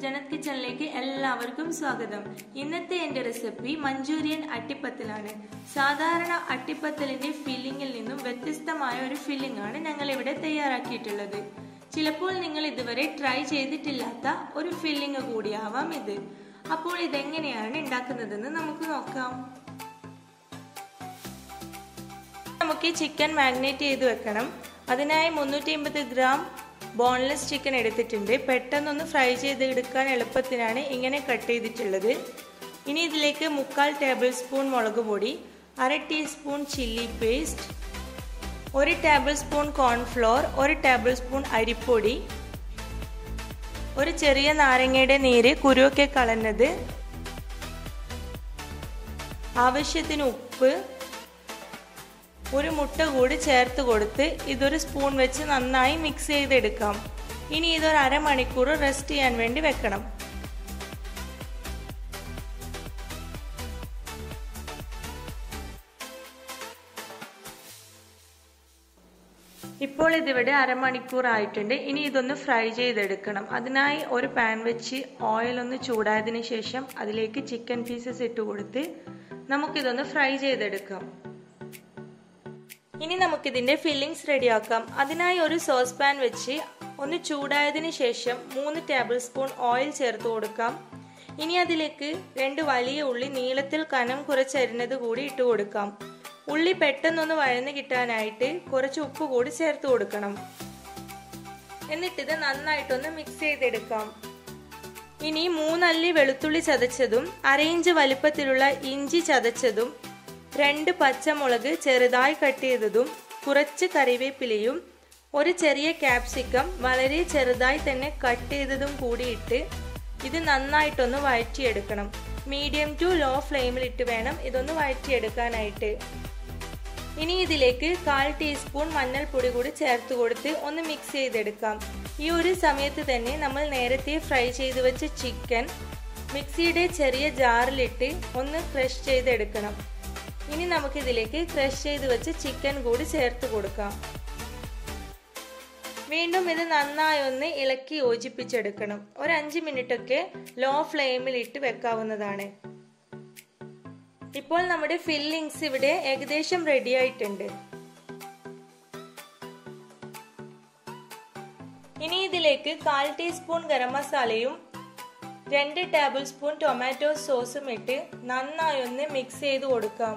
ജനത് കിച്ചണിലേക്ക് എല്ലാവർക്കും സ്വാഗതം ഇന്നത്തെ എന്റെ റെസിപ്പി മഞ്ചൂരിയൻ അട്ടിപ്പത്തലാണ് സാധാരണ അട്ടിപ്പത്തലിന്റെ ഫില്ലിങ്ങിൽ നിന്നും വ്യത്യസ്തമായ ഒരു ഫില്ലിംഗ് ആണ് ഞങ്ങൾ ഇവിടെ തയ്യാറാക്കിയിട്ടുള്ളത് ചിലപ്പോൾ നിങ്ങൾ ഇതുവരെ ട്രൈ ചെയ്തിട്ടില്ലാത്ത ഒരു ഫില്ലിംഗ് കൂടിയാവാം ഇത് അപ്പോൾ ഇതെങ്ങനെയാണ് ഉണ്ടാക്കുന്നതെന്ന് നമുക്ക് നോക്കാം നമുക്ക് ചിക്കൻ മാഗ്നേറ്റ് ചെയ്ത് വെക്കണം അതിനായി മുന്നൂറ്റി അമ്പത് ഗ്രാം ബോൺലെസ് ചിക്കൻ എടുത്തിട്ടുണ്ട് പെട്ടെന്നൊന്ന് ഫ്രൈ ചെയ്ത് എടുക്കാൻ എളുപ്പത്തിനാണ് ഇങ്ങനെ കട്ട് ചെയ്തിട്ടുള്ളത് ഇനി ഇതിലേക്ക് മുക്കാൽ ടേബിൾ സ്പൂൺ മുളക് പൊടി അര ടീസ്പൂൺ ചില്ലി പേസ്റ്റ് ഒരു ടേബിൾ സ്പൂൺ കോൺഫ്ലോർ ഒരു ടേബിൾ സ്പൂൺ അരിപ്പൊടി ഒരു ചെറിയ നാരങ്ങയുടെ നീര് കുരുവൊക്കെ കളഞ്ഞത് ആവശ്യത്തിന് ഉപ്പ് ഒരു മുട്ട കൂടി ചേർത്ത് കൊടുത്ത് ഇതൊരു സ്പൂൺ വെച്ച് നന്നായി മിക്സ് ചെയ്തെടുക്കാം ഇനി ഇതൊരു അരമണിക്കൂർ റെസ്റ്റ് ചെയ്യാൻ വേണ്ടി വെക്കണം ഇപ്പോൾ ഇതിവിടെ അരമണിക്കൂർ ആയിട്ടുണ്ട് ഇനി ഇതൊന്ന് ഫ്രൈ ചെയ്തെടുക്കണം അതിനായി ഒരു പാൻ വെച്ച് ഓയിൽ ഒന്ന് ചൂടായതിനു ശേഷം അതിലേക്ക് ചിക്കൻ പീസസ് ഇട്ട് കൊടുത്ത് നമുക്കിതൊന്ന് ഫ്രൈ ചെയ്തെടുക്കാം ഇനി നമുക്കിതിന്റെ ഫില്ലിങ്സ് റെഡിയാക്കാം അതിനായി ഒരു സോസ് പാൻ വെച്ച് ഒന്ന് ചൂടായതിനു ശേഷം മൂന്ന് ടേബിൾ സ്പൂൺ ഓയിൽ ചേർത്ത് കൊടുക്കാം ഇനി അതിലേക്ക് രണ്ട് വലിയ ഉള്ളി നീളത്തിൽ കനം കുറച്ചരിഞ്ഞത് കൂടി ഇട്ട് കൊടുക്കാം ഉള്ളി പെട്ടെന്നൊന്ന് വഴന്ന് കിട്ടാനായിട്ട് കുറച്ച് ഉപ്പ് കൂടി ചേർത്ത് കൊടുക്കണം എന്നിട്ടിത് നന്നായിട്ടൊന്ന് മിക്സ് ചെയ്തെടുക്കാം ഇനി മൂന്നല്ലി വെളുത്തുള്ളി ചതച്ചതും അരയിഞ്ച് വലിപ്പത്തിലുള്ള ഇഞ്ചി ചതച്ചതും രണ്ട് പച്ചമുളക് ചെറുതായി കട്ട് ചെയ്തതും കുറച്ച് കറിവേപ്പിലയും ഒരു ചെറിയ ക്യാപ്സിക്കം വളരെ ചെറുതായി തന്നെ കട്ട് ചെയ്തതും കൂടിയിട്ട് ഇത് നന്നായിട്ടൊന്ന് വഴറ്റിയെടുക്കണം മീഡിയം ടു ലോ ഫ്ലെയിമിൽ ഇട്ട് വേണം ഇതൊന്ന് വഴറ്റിയെടുക്കാനായിട്ട് ഇനി ഇതിലേക്ക് കാൽ ടീസ്പൂൺ മഞ്ഞൾപ്പൊടി കൂടി ചേർത്ത് കൊടുത്ത് ഒന്ന് മിക്സ് ചെയ്തെടുക്കാം ഈ ഒരു സമയത്ത് തന്നെ നമ്മൾ നേരത്തെ ഫ്രൈ ചെയ്ത് വെച്ച ചിക്കൻ മിക്സിയുടെ ചെറിയ ജാറിലിട്ട് ഒന്ന് ക്രഷ് ചെയ്തെടുക്കണം ഇനി നമുക്കിതിലേക്ക് ക്രഷ് ചെയ്ത് വെച്ച് ചിക്കൻ കൂടി ചേർത്ത് കൊടുക്കാം വീണ്ടും ഇത് നന്നായി ഒന്ന് ഇളക്കി യോജിപ്പിച്ചെടുക്കണം ഒരു അഞ്ച് മിനിറ്റ് ഒക്കെ ലോ ഫ്ലെയിമിൽ ഇട്ട് വെക്കാവുന്നതാണ് ഇപ്പോൾ നമ്മുടെ ഫില്ലിങ്സ് ഇവിടെ ഏകദേശം റെഡി ആയിട്ടുണ്ട് ഇനി ഇതിലേക്ക് കാൽ ടീസ്പൂൺ ഗരം മസാലയും രണ്ട് ടേബിൾ സ്പൂൺ ടൊമാറ്റോ സോസും ഇട്ട് നന്നായി ഒന്ന് മിക്സ് ചെയ്ത് കൊടുക്കാം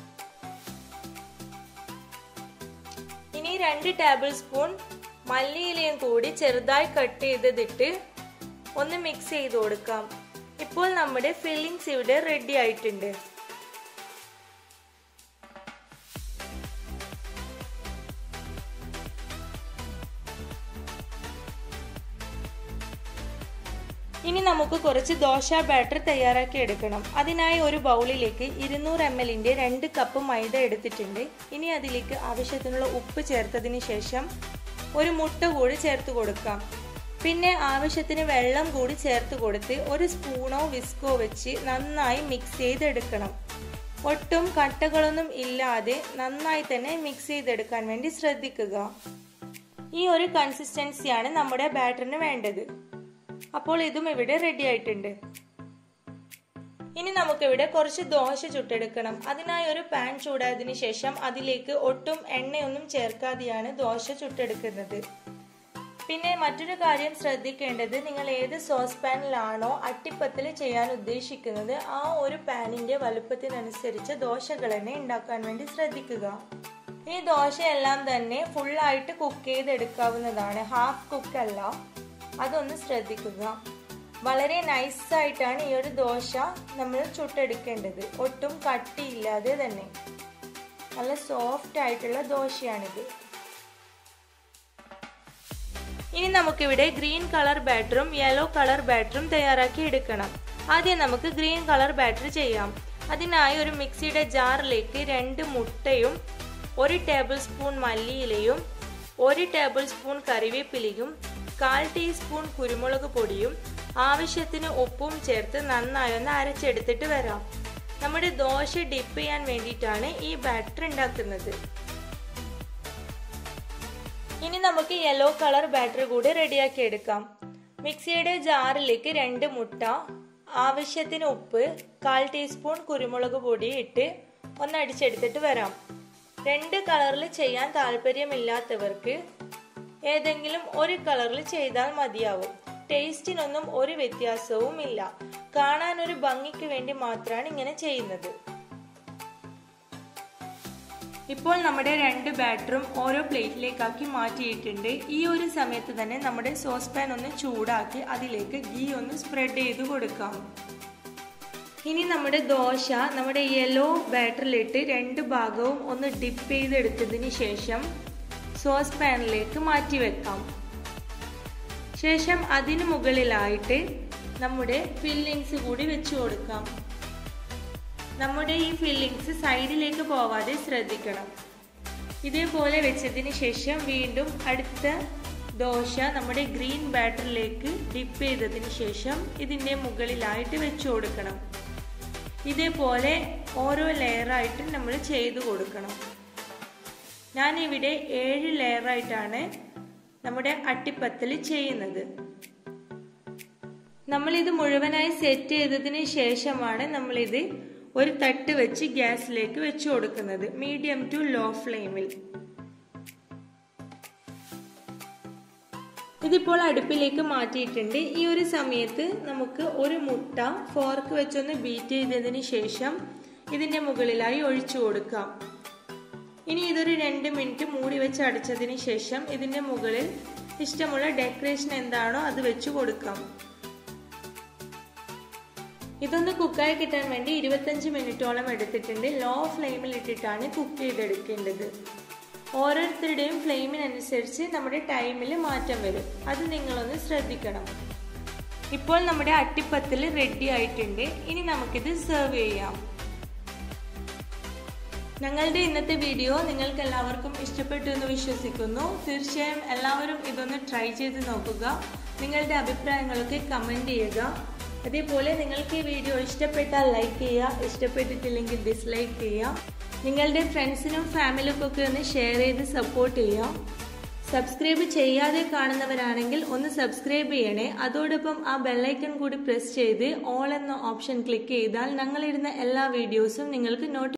ഇനി രണ്ട് ടേബിൾ സ്പൂൺ മല്ലിയിലയും കൂടി ചെറുതായി കട്ട് ചെയ്തതിട്ട് ഒന്ന് മിക്സ് ചെയ്ത് കൊടുക്കാം ഇപ്പോൾ നമ്മുടെ ഫില്ലിങ്സ് ഇവിടെ റെഡി ആയിട്ടുണ്ട് ഇനി നമുക്ക് കുറച്ച് ദോശ ബാറ്റർ തയ്യാറാക്കി എടുക്കണം അതിനായി ഒരു ബൗളിലേക്ക് ഇരുന്നൂറ് എം എല്ലിന്റെ രണ്ട് കപ്പ് മൈദ എടുത്തിട്ടുണ്ട് ഇനി അതിലേക്ക് ആവശ്യത്തിനുള്ള ഉപ്പ് ചേർത്തതിന് ശേഷം ഒരു മുട്ട കൂടി ചേർത്ത് കൊടുക്കാം പിന്നെ ആവശ്യത്തിന് വെള്ളം കൂടി ചേർത്ത് കൊടുത്ത് ഒരു സ്പൂണോ വിസ്കോ വെച്ച് നന്നായി മിക്സ് ചെയ്തെടുക്കണം ഒട്ടും കട്ടകളൊന്നും ഇല്ലാതെ നന്നായി തന്നെ മിക്സ് ചെയ്തെടുക്കാൻ വേണ്ടി ശ്രദ്ധിക്കുക ഈ ഒരു കൺസിസ്റ്റൻസിയാണ് നമ്മുടെ ബാറ്ററിന് വേണ്ടത് അപ്പോൾ ഇതും ഇവിടെ റെഡി ആയിട്ടുണ്ട് ഇനി നമുക്കിവിടെ കുറച്ച് ദോശ ചുട്ടെടുക്കണം അതിനായി ഒരു പാൻ ചൂടായതിനു ശേഷം അതിലേക്ക് ഒട്ടും എണ്ണയൊന്നും ചേർക്കാതെയാണ് ദോശ ചുട്ടെടുക്കുന്നത് പിന്നെ മറ്റൊരു കാര്യം ശ്രദ്ധിക്കേണ്ടത് നിങ്ങൾ ഏത് സോസ് പാനിലാണോ അട്ടിപ്പത്തിൽ ചെയ്യാൻ ഉദ്ദേശിക്കുന്നത് ആ ഒരു പാനിന്റെ വലുപ്പത്തിനനുസരിച്ച് ദോശകൾ തന്നെ ഉണ്ടാക്കാൻ വേണ്ടി ശ്രദ്ധിക്കുക ഈ ദോശയെല്ലാം തന്നെ ഫുള്ളായിട്ട് കുക്ക് ചെയ്തെടുക്കാവുന്നതാണ് ഹാഫ് കുക്ക് അല്ല അതൊന്ന് ശ്രദ്ധിക്കുക വളരെ നൈസായിട്ടാണ് ഈ ഒരു ദോശ നമ്മൾ ചുട്ടെടുക്കേണ്ടത് ഒട്ടും കട്ടിയില്ലാതെ തന്നെ നല്ല സോഫ്റ്റ് ആയിട്ടുള്ള ദോശയാണിത് ഇനി നമുക്കിവിടെ ഗ്രീൻ കളർ ബാറ്ററും യെല്ലോ കളർ ബാറ്ററും തയ്യാറാക്കി എടുക്കണം ആദ്യം നമുക്ക് ഗ്രീൻ കളർ ബാറ്റർ ചെയ്യാം അതിനായി ഒരു മിക്സിയുടെ ജാറിലേക്ക് രണ്ട് മുട്ടയും ഒരു ടേബിൾ സ്പൂൺ മല്ലിയിലയും ഒരു ടേബിൾ സ്പൂൺ കറിവേപ്പിലയും കാൽ ടീസ്പൂൺ കുരുമുളക് പൊടിയും ആവശ്യത്തിന് ഉപ്പും ചേർത്ത് നന്നായി ഒന്ന് അരച്ചെടുത്തിട്ട് വരാം നമ്മുടെ ദോശ ഡിപ്പ് ചെയ്യാൻ വേണ്ടിയിട്ടാണ് ഈ ബാറ്റർ ഉണ്ടാക്കുന്നത് ഇനി നമുക്ക് യെല്ലോ കളർ ബാറ്ററി കൂടി റെഡിയാക്കി എടുക്കാം മിക്സിയുടെ ജാറിലേക്ക് രണ്ട് മുട്ട ആവശ്യത്തിന് ഉപ്പ് കാൽ ടീസ്പൂൺ കുരുമുളക് പൊടി ഇട്ട് ഒന്ന് അടിച്ചെടുത്തിട്ട് വരാം രണ്ട് കളറിൽ ചെയ്യാൻ താല്പര്യമില്ലാത്തവർക്ക് ഏതെങ്കിലും ഒരു കളറിൽ ചെയ്താൽ മതിയാവും ടേസ്റ്റിനൊന്നും ഒരു വ്യത്യാസവും ഇല്ല കാണാൻ ഒരു ഭംഗിക്ക് വേണ്ടി മാത്രമാണ് ഇങ്ങനെ ചെയ്യുന്നത് ഇപ്പോൾ നമ്മുടെ രണ്ട് ബാറ്ററും ഓരോ പ്ലേറ്റിലേക്കാക്കി മാറ്റിയിട്ടുണ്ട് ഈ ഒരു സമയത്ത് തന്നെ നമ്മുടെ സോസ് പാൻ ഒന്ന് ചൂടാക്കി അതിലേക്ക് ഗീ ഒന്ന് സ്പ്രെഡ് ചെയ്ത് കൊടുക്കാം ഇനി നമ്മുടെ ദോശ നമ്മുടെ യെല്ലോ ബാറ്ററിലിട്ട് രണ്ട് ഭാഗവും ഒന്ന് ഡിപ്പ് ചെയ്തെടുത്തതിന് ശേഷം സോസ് പാനിലേക്ക് മാറ്റി വെക്കാം ശേഷം അതിന് മുകളിലായിട്ട് നമ്മുടെ ഫില്ലിങ്സ് കൂടി വെച്ചു കൊടുക്കാം നമ്മുടെ ഈ ഫില്ലിങ്സ് സൈഡിലേക്ക് പോവാതെ ശ്രദ്ധിക്കണം ഇതേപോലെ വെച്ചതിന് ശേഷം വീണ്ടും അടുത്ത ദോശ നമ്മുടെ ഗ്രീൻ ബാറ്ററിലേക്ക് ഡിപ്പ് ചെയ്തതിന് ശേഷം ഇതിൻ്റെ മുകളിലായിട്ട് വെച്ചു കൊടുക്കണം ഇതേപോലെ ഓരോ ലെയറായിട്ട് നമ്മൾ ചെയ്തു കൊടുക്കണം ഞാനിവിടെ ഏഴ് ലെയറായിട്ടാണ് നമ്മുടെ അട്ടിപ്പത്തൽ ചെയ്യുന്നത് നമ്മളിത് മുഴുവനായി സെറ്റ് ചെയ്തതിന് ശേഷമാണ് നമ്മളിത് ഒരു തട്ട് വെച്ച് ഗ്യാസിലേക്ക് വെച്ചു കൊടുക്കുന്നത് മീഡിയം ടു ലോ ഫ്ലെയിമിൽ ഇതിപ്പോൾ അടുപ്പിലേക്ക് മാറ്റിയിട്ടുണ്ട് ഈ ഒരു സമയത്ത് നമുക്ക് ഒരു മുട്ട ഫോർക്ക് വെച്ചൊന്ന് ബീറ്റ് ചെയ്തതിന് ശേഷം ഇതിന്റെ മുകളിലായി ഒഴിച്ചു കൊടുക്കാം ഇനി ഇതൊരു രണ്ട് മിനിറ്റ് മൂടി വെച്ച് അടച്ചതിന് ശേഷം ഇതിന്റെ മുകളിൽ ഇഷ്ടമുള്ള ഡെക്കറേഷൻ എന്താണോ അത് വെച്ച് കൊടുക്കാം ഇതൊന്ന് കുക്കായി കിട്ടാൻ വേണ്ടി ഇരുപത്തഞ്ച് മിനിറ്റോളം എടുത്തിട്ടുണ്ട് ലോ ഫ്ലെയിമിൽ ഇട്ടിട്ടാണ് കുക്ക് ചെയ്തെടുക്കേണ്ടത് ഓരോരുത്തരുടെയും ഫ്ലെയിമിനനുസരിച്ച് നമ്മുടെ ടൈമിൽ മാറ്റം വരും അത് നിങ്ങളൊന്ന് ശ്രദ്ധിക്കണം ഇപ്പോൾ നമ്മുടെ അട്ടിപ്പത്തിൽ റെഡി ആയിട്ടുണ്ട് ഇനി നമുക്കിത് സെർവ് ചെയ്യാം ഞങ്ങളുടെ ഇന്നത്തെ വീഡിയോ നിങ്ങൾക്ക് എല്ലാവർക്കും ഇഷ്ടപ്പെട്ടു എന്ന് വിശ്വസിക്കുന്നു തീർച്ചയായും എല്ലാവരും ഇതൊന്ന് ട്രൈ ചെയ്ത് നോക്കുക നിങ്ങളുടെ അഭിപ്രായങ്ങളൊക്കെ കമൻറ്റ് ചെയ്യുക അതേപോലെ നിങ്ങൾക്ക് ഈ വീഡിയോ ഇഷ്ടപ്പെട്ടാൽ ലൈക്ക് ചെയ്യുക ഇഷ്ടപ്പെട്ടിട്ടില്ലെങ്കിൽ ഡിസ്ലൈക്ക് ചെയ്യുക നിങ്ങളുടെ ഫ്രണ്ട്സിനും ഫാമിലിക്കൊക്കെ ഒന്ന് ഷെയർ ചെയ്ത് സപ്പോർട്ട് ചെയ്യുക സബ്സ്ക്രൈബ് ചെയ്യാതെ കാണുന്നവരാണെങ്കിൽ ഒന്ന് സബ്സ്ക്രൈബ് ചെയ്യണേ അതോടൊപ്പം ആ ബെല്ലൈക്കൺ കൂടി പ്രസ് ചെയ്ത് ഓൾ എന്ന ഓപ്ഷൻ ക്ലിക്ക് ചെയ്താൽ ഞങ്ങളിടുന്ന എല്ലാ വീഡിയോസും നിങ്ങൾക്ക് നോട്ടി